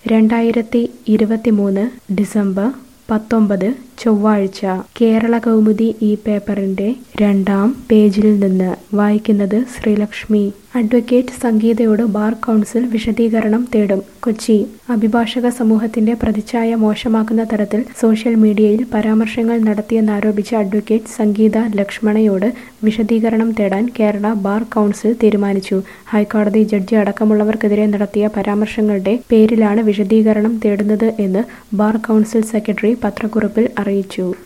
രണ്ടായിരത്തി ഇരുപത്തിമൂന്ന് ഡിസംബർ പത്തൊമ്പത് ചൊവ്വാഴ്ച കേരള കൗമുദി ഈ പേപ്പറിന്റെ രണ്ടാം പേജിൽ നിന്ന് വായിക്കുന്നത് ശ്രീലക്ഷ്മി അഡ്വക്കേറ്റ് സംഗീതയോട് ബാർ കൗൺസിൽ വിശദീകരണം തേടും കൊച്ചി അഭിഭാഷക സമൂഹത്തിന്റെ പ്രതിച്ഛായ മോശമാക്കുന്ന തരത്തിൽ സോഷ്യൽ മീഡിയയിൽ പരാമർശങ്ങൾ നടത്തിയെന്നാരോപിച്ച് അഡ്വക്കേറ്റ് സംഗീത ലക്ഷ്മണയോട് വിശദീകരണം തേടാൻ കേരള ബാർ കൗൺസിൽ തീരുമാനിച്ചു ഹൈക്കോടതി ജഡ്ജി അടക്കമുള്ളവർക്കെതിരെ നടത്തിയ പരാമർശങ്ങളുടെ പേരിലാണ് വിശദീകരണം തേടുന്നത് എന്ന് ബാർ കൗൺസിൽ സെക്രട്ടറി പത്രക്കുറിപ്പിൽ അറിയിച്ചു